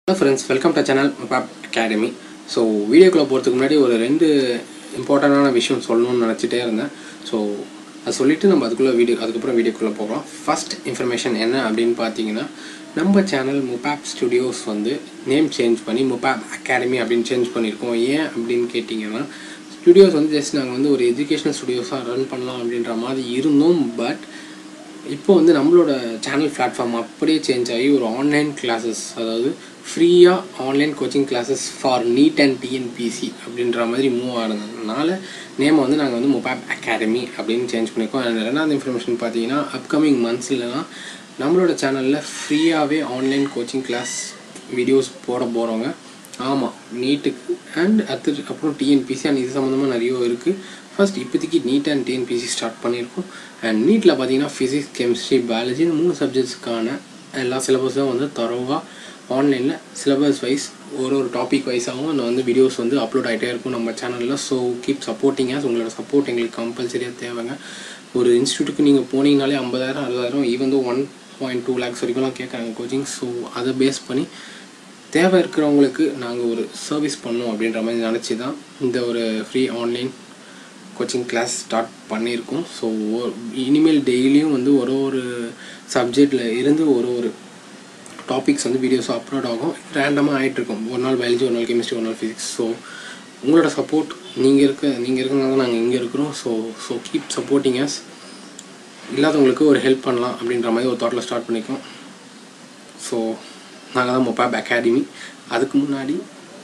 hello friends welcome to channel பாப் academy so வீடியோக்குள்ளே போகிறதுக்கு முன்னாடி ஒரு ரெண்டு இம்பார்ட்டண்டான விஷயம் சொல்லணும்னு நினச்சிட்டே இருந்தேன் ஸோ அது சொல்லிவிட்டு நம்ம அதுக்குள்ளே வீடியோ அதுக்கப்புறம் வீடியோக்குள்ளே போகலாம் ஃபர்ஸ்ட் இன்ஃபர்மேஷன் என்ன அப்படின்னு பார்த்தீங்கன்னா நம்ம சேனல் முபாப் ஸ்டுடியோஸ் வந்து நேம் சேஞ்ச் பண்ணி முபாப் அகாடமி அப்படின்னு சேஞ்ச் பண்ணியிருக்கோம் ஏன் அப்படின்னு கேட்டிங்கன்னா ஸ்டுடியோஸ் வந்து ஜஸ்ட் நாங்கள் வந்து ஒரு எஜுகேஷனல் ஸ்டுடியோஸாக ரன் பண்ணலாம் அப்படின்ற மாதிரி இருந்தோம் பட் இப்போ வந்து நம்மளோட சேனல் பிளாட்ஃபார்ம் அப்படியே சேஞ்ச் ஆகி ஒரு ஆன்லைன் கிளாஸஸ் அதாவது ஃப்ரீயாக online coaching classes for NEET and TNPSC அப்படின்ற மாதிரி மூவ் ஆனதுனால நேமை வந்து நாங்கள் வந்து மொபைல் அகாடமி அப்படின்னு சேஞ்ச் பண்ணியிருக்கோம் அண்ட் ரெண்டாவது இன்ஃபர்மேஷன் பார்த்தீங்கன்னா அப்கமிங் மந்த்ஸ்லலாம் நம்மளோட சேனலில் ஃப்ரீயாகவே ஆன்லைன் கோச்சிங் கிளாஸ் வீடியோஸ் போட போகிறோங்க ஆமாம் நீட்டுக்கு அண்ட் அது அப்புறம் டிஎன்பிசி அண்ட் இது சம்மந்தமாக நிறைய இருக்குது ஃபர்ஸ்ட் இப்போதைக்கு நீட் அண்ட் டிஎன்பிசி ஸ்டார்ட் பண்ணியிருக்கோம் அண்ட் நீட்டில் பார்த்தீங்கன்னா ஃபிசிக்ஸ் கெமிஸ்ட்ரி பயாலஜின்னு மூணு சப்ஜெக்ட்ஸ்க்கான எல்லா சிலபஸும் வந்து தரோவாக ஆன்லைனில் சிலபஸ் வைஸ் ஒரு ஒரு டாபிக் வைஸாகவும் அந்த வந்து வீடியோஸ் வந்து அப்லோட் ஆகிட்டே இருக்கும் நம்ம சேனலில் ஸோ கீப் சப்போர்ட்டிங் ஆஸ் உங்களோட சப்போர்ட் எங்களுக்கு கம்பல்சரியாக தேவைங்க ஒரு இன்ஸ்டியூட்டுக்கு நீங்கள் போனீங்கனாலே ஐம்பதாயிரம் அறுபதாயிரம் even though one point two lakhs வரைக்கும்லாம் கேட்குறாங்க கோச்சிங் ஸோ அதை பேஸ் பண்ணி தேவை இருக்கிறவங்களுக்கு நாங்கள் ஒரு சர்வீஸ் பண்ணோம் அப்படின்ற மாதிரி நினச்சி தான் இந்த ஒரு free online coaching class start பண்ணியிருக்கோம் ஸோ இனிமேல் டெய்லியும் வந்து ஒரு ஒரு சப்ஜெக்டில் இருந்து ஒரு ஒரு டாபிக்ஸ் வந்து வீடியோஸ் அப்லோட் ஆகும் ரேண்டமாக ஆகிட்டுருக்கும் ஒரு நாள் பயாலஜி ஒரு நாள் கெமிஸ்ட்ரி ஒரு நாள் ஃபிசிக்ஸ் ஸோ உங்களோட சப்போர்ட் நீங்கள் இருக்க நீங்கள் இருக்கிறனால நாங்கள் இங்கே இருக்கிறோம் so so keep supporting us இல்லாதவங்களுக்கு ஒரு ஹெல்ப் பண்ணலாம் அப்படின்ற மாதிரி ஒரு தாட்டில் ஸ்டார்ட் பண்ணிக்கோம் ஸோ நாங்கள் தான் மொபாப் அகாடமி அதுக்கு முன்னாடி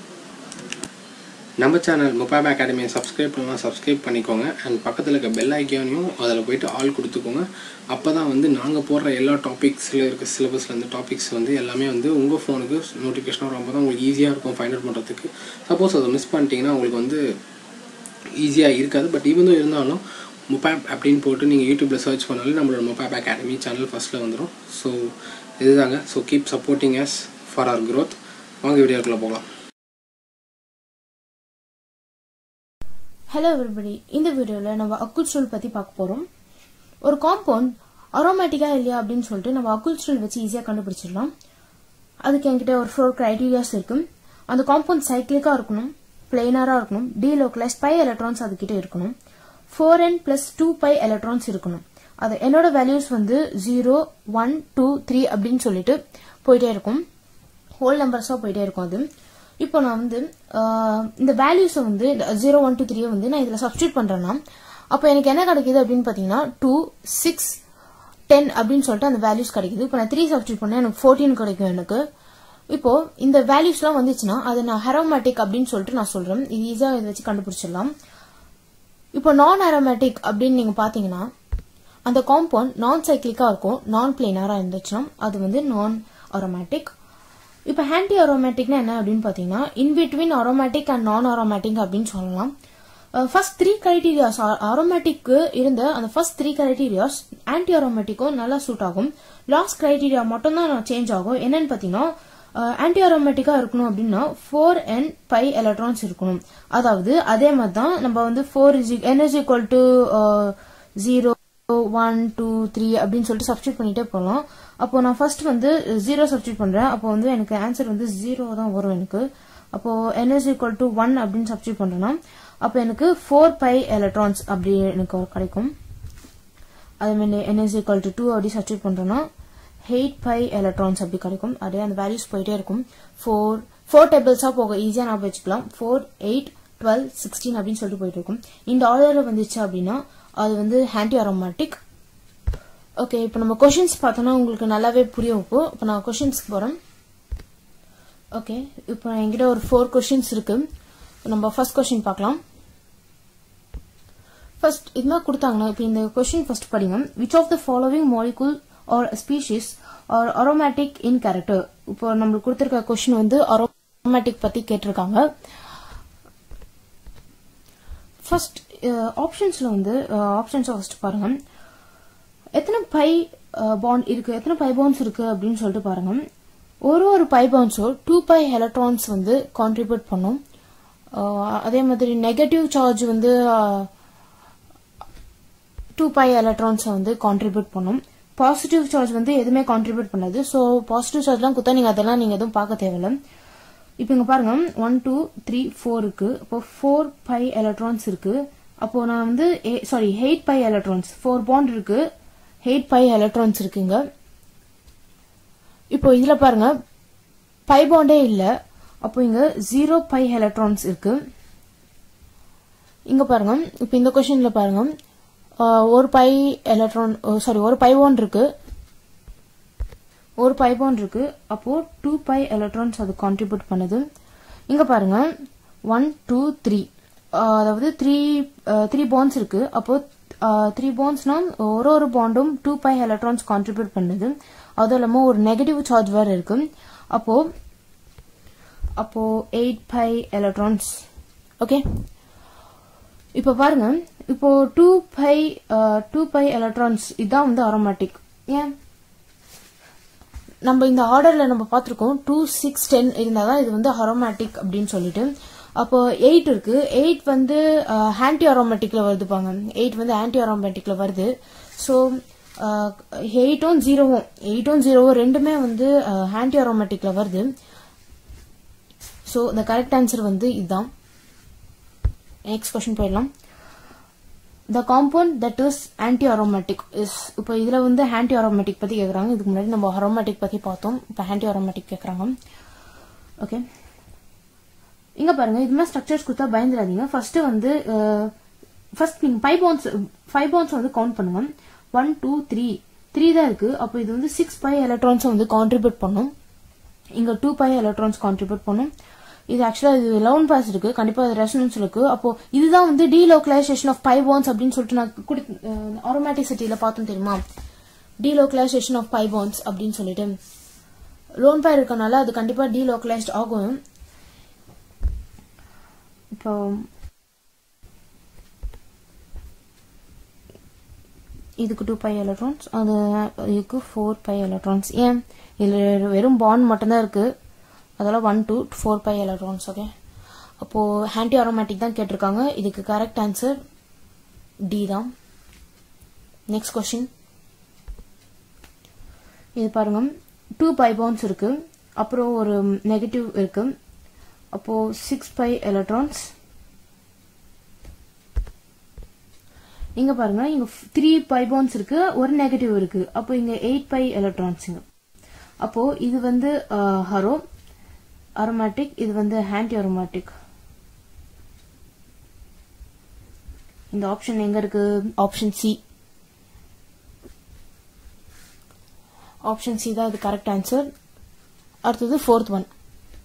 நம்ம சேனல் மொபைல் அகாடமியை சப்ஸ்கிரைப் பண்ணலாம் சப்ஸ்கிரைப் பண்ணிக்கோங்க அண்ட் பக்கத்தில் இருக்க பெல் ஐக்கானையும் அதில் போயிட்டு ஆல் கொடுத்துக்கோங்க அப்போ தான் வந்து நாங்கள் போடுற எல்லா டாபிக்ஸில் இருக்க சிலபஸ்லேருந்து டாபிக்ஸ் வந்து எல்லாமே வந்து உங்கள் ஃபோனுக்கு நோட்டிஃபிகேஷன் வரும் அப்போ தான் உங்களுக்கு ஈஸியாக இருக்கும் ஃபைண்ட் அவுட் பண்ணுறதுக்கு சப்போஸ் அதை மிஸ் பண்ணிட்டீங்கன்னா உங்களுக்கு வந்து ஈஸியாக இருக்காது பட் ஈவன் இருந்தாலும் மொபைல் அப்படின்னு போட்டு நீங்கள் யூடியூப்பில் சர்ச் பண்ணாலே நம்மளோட மொபைல் அகாடமி சேனல் ஃபஸ்ட்டில் வந்துடும் ஸோ இதுதாங்க so keep supporting us for our growth வாங்க வீடியோக்குள்ளே போகலாம் ஹலோ எவ்ரிபடி இந்த வீடியோவில் நம்ம அக்குல் ஸ்டூல் பற்றி பார்க்க போகிறோம் ஒரு காம்பவுண்ட் அரோமேட்டிக்காக இல்லையா அப்படின்னு சொல்லிட்டு நம்ம அக்குல் ஸ்டூல் வச்சு ஈஸியாக கண்டுபிடிச்சிடலாம் அதுக்கு என்கிட்ட ஒரு ஃபோர் க்ரைட்டீரியாஸ் இருக்கு அந்த காம்பவுண்ட் சைக்கிளிக்காக இருக்கணும் பிளெயினராக இருக்கணும் டீலோக்கலைஸ் பை எலக்ட்ரான்ஸ் அதுக்கிட்ட இருக்கணும் four n plus two pi electrons இருக்கணும் அது என்னோட வேல்யூஸ் வந்து ஜீரோ ஒன் டூ த்ரீ அப்படின்னு சொல்லிட்டு போயிட்டே இருக்கும் ஹோல் நம்பர்ஸாக போயிட்டே இருக்கும் அது இப்போ நான் வந்து இந்த வேல்யூஸை வந்து ஜீரோ ஒன் டூ த்ரீயை வந்து நான் இதில் சப்ஸ்டியூட் பண்ணுறேன்னா அப்போ எனக்கு என்ன கிடைக்குது அப்படின்னு பார்த்தீங்கன்னா டூ சிக்ஸ் டென் அப்படின்னு சொல்லிட்டு அந்த வேல்யூஸ் கிடைக்குது இப்போ நான் த்ரீ சப்ஸ்டியூட் பண்ணேன் எனக்கு ஃபோர்டீன் கிடைக்கும் எனக்கு இப்போ இந்த வேல்யூஸ்லாம் வந்துச்சுன்னா அதை நான் ஹெரோமேட்டிக் அப்படின்னு சொல்லிட்டு நான் சொல்கிறேன் இது ஈஸியாக இதை வச்சு கண்டுபிடிச்சிடலாம் இப்போ நான் அரோமேட்டிக் அப்படின்னு நீங்கள் பார்த்தீங்கன்னா அந்த காம்பவுண்ட் நான் சைக்கிளிக்காக இருக்கும் நான் பிளேனராக இருந்துச்சுன்னா அது வந்து நான் அரோமேட்டிக் இப்போ ஆன்டி அரோமேட்டிக்னா என்ன அப்படின்னு பார்த்தீங்கன்னா in between aromatic and non aromatic அப்படின்னு சொல்லலாம் ஃபர்ஸ்ட் த்ரீ கிரைட்டீரியாஸ் அரோமேட்டிக்கு இருந்த அந்த ஃபர்ஸ்ட் த்ரீ கிரைட்டீரியாஸ் ஆன்டி அரோமேட்டிக்கும் நல்லா சூட் ஆகும் லாஸ்ட் கிரைட்டீரியா மட்டும் தான் சேஞ்ச் ஆகும் என்னன்னு பார்த்தீங்கன்னா ஆன்டி அரோமேட்டிக்கா இருக்கணும் அப்படின்னா ஃபோர் என் பை எலக்ட்ரான்ஸ் இருக்கணும் அதாவது அதே மாதிரி தான் நம்ம வந்து four is n is equal to zero one two three அப்படின்னு சொல்லிட்டு சப்ஸ்டியூட் பண்ணிட்டே போகலாம் அப்போ நான் ஃபர்ஸ்ட் வந்து ஜீரோ சப்ஸ்டியூட் பண்றேன் அப்போ வந்து எனக்கு ஆன்சர் வந்து ஜீரோ தான் வரும் எனக்கு அப்போ n is equal to one அப்படின்னு சப்ஸ்டியூட் பண்றேன்னா அப்போ எனக்கு ஃபோர் பை எலக்ட்ரான்ஸ் அப்படி எனக்கு கிடைக்கும் அதே மாதிரி n is equal to two அப்படி சப்ஸ்டியூட் பண்றேன்னா எயிட் பை எலக்ட்ரான்ஸ் அப்படி கிடைக்கும் அதே அந்த வேல்யூஸ் போயிட்டே இருக்கும் ஃபோர் ஃபோர் டேபிள்ஸா போக ஈஸியா ஞாபகம் வச்சுக்கலாம் ஃபோர் எயிட் டுவெல் சிக்ஸ்டீன் அப்படின்னு சொல்லிட்டு போயிட்டு இருக்கும் இந்த ஆர்டர்ல வந்துச்சு அப்படின்னா அது வந்து ஆன்டி அரோமேட்டிக் ஓகே இப்போ நம்ம கொஷின்ஸ் பார்த்தோம்னா உங்களுக்கு நல்லாவே புரியும் இப்போ இப்போ நான் கொஷின்ஸ்க்கு போகிறேன் ஓகே இப்போ என்கிட்ட ஒரு ஃபோர் கொஷின்ஸ் இருக்கு நம்ம ஃபர்ஸ்ட் கொஷின் பார்க்கலாம் ஃபர்ஸ்ட் இது மாதிரி கொடுத்தாங்கன்னா இப்போ இந்த கொஷின் ஃபர்ஸ்ட் படிங்க which of the following molecule or species are aromatic in character இப்போ நம்மளுக்கு கொடுத்துருக்க கொஷின் வந்து அரோமேட்டிக் பற்றி கேட்டிருக்காங்க ஃபர்ஸ்ட் ஆப்ஷன்ஸ்ல வந்து ஆப்ஷன்ஸை ஃபர்ஸ்ட் பாருங்க எத்தனை பை பாண்ட் இருக்கு எத்தனை பை பாண்ட்ஸ் இருக்கு அப்படின்னு சொல்லிட்டு பாருங்க ஒரு ஒரு பை பாண்ட்ஸும் டூ பை எலக்ட்ரான்ஸ் வந்து கான்ட்ரிபியூட் பண்ணும் அதே மாதிரி நெகட்டிவ் சார்ஜ் வந்து டூ பை எலக்ட்ரான்ஸை வந்து கான்ட்ரிபியூட் பண்ணும் பாசிட்டிவ் சார்ஜ் வந்து எதுவுமே கான்ட்ரிபியூட் பண்ணாது ஸோ பாசிட்டிவ் சார்ஜ்லாம் கொடுத்தா நீங்கள் அதெல்லாம் நீங்கள் எதுவும் பார்க்க தேவையில்ல இப்போ இங்கே பாருங்க ஒன் டூ த்ரீ ஃபோர் இருக்கு இப்போ ஃபோர் பை எலக்ட்ரான்ஸ் இருக்கு அப்போ நான் வந்து sorry eight pi electrons four bond இருக்கு எயிட் பை எலக்ட்ரான்ஸ் இருக்குங்க இப்போ இதுல பாருங்க பை பாண்டே இல்ல அப்போ இங்க ஜீரோ பை எலக்ட்ரான்ஸ் இருக்கு இங்க பாருங்க இப்போ இந்த கொஸ்டின்ல பாருங்க ஆஹ், ஒரு பை எலக்ட்ரான் சாரி ஒரு பை பாண்ட் இருக்கு ஒரு பை பாண்ட் இருக்கு அப்போ டூ பை எலக்ட்ரான்ஸ் அது கான்ட்ரிபியூட் பண்ணுது இங்க பாருங்க ஒன் டூ த்ரீ அதாவது த்ரீ த்ரீ பாண்ட்ஸ் இருக்கு அப்போ த்ரீ பாண்ட்ஸ்னா ஒரு ஒரு பாண்டும் டூ பை எலக்ட்ரான்ஸ் கான்ட்ரிபியூட் பண்ணுது அதுவும் இல்லாம ஒரு நெகட்டிவ் சார்ஜ் வேற இருக்கு அப்போ அப்போ எயிட் பை எலக்ட்ரான்ஸ் ஓகே இப்போ பாருங்க இப்போ two pi two pi electrons இதான் வந்து அரோமேட்டிக் ஏன் நம்ம இந்த ஆர்டர்ல நம்ம பார்த்துருக்கோம் டூ சிக்ஸ் டென் இருந்தால் தான் இது வந்து அரோமேட்டிக் அப்படின்னு சொல்லிட்டு அப்போ எயிட் இருக்கு எயிட் வந்து ஆன்டி அரோமேட்டிக்ல வருதுப்பாங்க எயிட் வந்து ஆன்டி அரோமேட்டிக்ல வருது ஸோ எயிட்டும் ஜீரோவும் எயிட்டும் ஜீரோவும் ரெண்டுமே வந்து ஆன்டி அரோமேட்டிக்ல வருது ஸோ the கரெக்ட் ஆன்சர் வந்து இதுதான் நெக்ஸ்ட் கொஸ்டின் போயிடலாம் the compound that is anti aromatic is இப்போ இதுல வந்து ஆன்டி அரோமேட்டிக் பத்தி கேக்குறாங்க இதுக்கு முன்னாடி நம்ம அரோமேட்டிக் பத்தி பார்த்தோம் இப்போ ஆன்டி அரோமேட்டிக் கேக்குறாங்க ஓகே இங்க பாருங்க இது மாதிரி ஸ்ட்ரக்சர்ஸ் கொடுத்தா பயந்துடாதீங்க ஃபர்ஸ்ட் வந்து ஃபர்ஸ்ட் நீங்க ஃபைவ் பவுன்ஸ் ஃபைவ் பவுன்ஸ் வந்து கவுண்ட் பண்ணுங்க ஒன் டூ த்ரீ த்ரீ தான் இருக்கு அப்போ இது வந்து சிக்ஸ் பை எலக்ட்ரான்ஸ் வந்து கான்ட்ரிபியூட் பண்ணும் இங்க டூ பை எலக்ட்ரான்ஸ் கான்ட்ரிபியூட் பண்ணும் இது ஆக்சுவலா இது லெவன் பாஸ் இருக்கு கண்டிப்பா அது ரெசனன்ஸ் இருக்கு அப்போ இதுதான் வந்து டீலோக்கலைசேஷன் ஆஃப் பை பாண்ட்ஸ் அப்படின்னு சொல்லிட்டு நான் குடி ஆரோமேட்டிசிட்டியில பார்த்தோம் தெரியுமா டீலோக்கலைசேஷன் ஆஃப் பை பாண்ட்ஸ் அப்படின்னு சொல்லிட்டு லோன் பேர் இருக்கனால அது கண்டிப்பா டீலோக்கலைஸ்ட் ஆகும் இப்போ இதுக்கு டூ பை எலக்ட்ரான்ஸ் அது இதுக்கு ஃபோர் பை எலக்ட்ரான்ஸ் ஏன் இதில் வெறும் பாண்ட் மட்டும்தான் இருக்கு அதெல்லாம் one two four pi electrons okay அப்போ ஆன்டி ஆரோமேட்டிக் தான் கேட்டிருக்காங்க இதுக்கு கரெக்ட் ஆன்சர் டி தான் நெக்ஸ்ட் கொஸ்டின் இது பாருங்க டூ பை பாண்ட்ஸ் இருக்கு அப்புறம் ஒரு நெகட்டிவ் இருக்கு அப்போ சிக்ஸ் பை எலக்ட்ரான்ஸ் இங்க பாருங்க இங்க த்ரீ பை பாண்ட்ஸ் இருக்கு ஒரு நெகட்டிவ் இருக்கு அப்போ இங்க எயிட் பை எலக்ட்ரான்ஸுங்க அப்போ இது வந்து ஹரோ அரோமேட்டிக் இது வந்து ஆன்டி அரோமேட்டிக் இந்த ஆப்ஷன் எங்க இருக்கு ஆப்ஷன் சி ஆப்ஷன் சி தான் இது கரெக்ட் ஆன்சர் அடுத்தது fourth one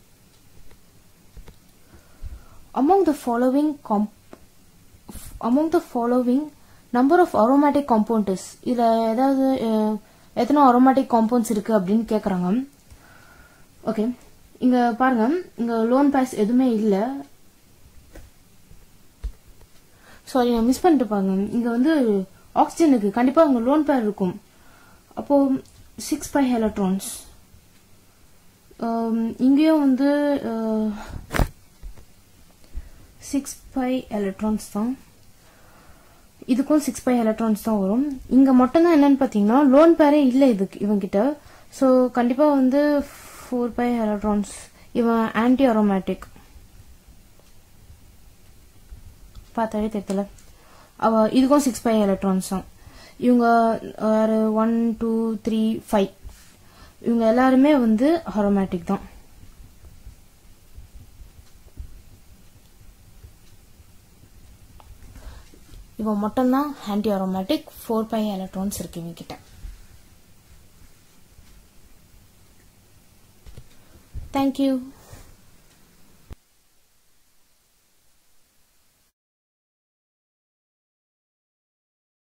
among the following comp among the following number of aromatic compounds is இதுல ஏதாவது அஹ், எத்தனை aromatic compounds இருக்கு அப்படின்னு கேக்குறாங்க ஓகே இங்க பாருங்க இங்க லோன் பாஸ் எதுவுமே இல்ல சாரி நான் மிஸ் பண்ணிட்டு பாருங்க இங்க வந்து ஆக்சிஜனுக்கு கண்டிப்பா அங்க லோன் பேர் இருக்கும் அப்போ சிக்ஸ் பை எலக்ட்ரான்ஸ் இங்கேயும் வந்து சிக்ஸ் பை எலக்ட்ரான்ஸ் தான் இதுக்கும் சிக்ஸ் பை எலக்ட்ரான்ஸ் தான் வரும் இங்க மட்டும்தான் என்னன்னு பாத்தீங்கன்னா லோன் பேரே இல்ல இதுக்கு இவங்கிட்ட ஸோ கண்டிப்பா வந்து ஃபோர் பை எலக்ட்ரான்ஸ் இவன் ஆன்டி அரோமேட்டிக் பார்த்தாலே தெரியல அவ இதுக்கும் சிக்ஸ் பை எலக்ட்ரான்ஸ் தான் இவங்க ஒரு ஒன் டூ த்ரீ ஃபைவ் இவங்க எல்லாருமே வந்து அரோமேட்டிக் தான் இவன் மட்டும்தான் anti aromatic four pi electrons இருக்கு இவங்க கிட்ட தேங்க்யூ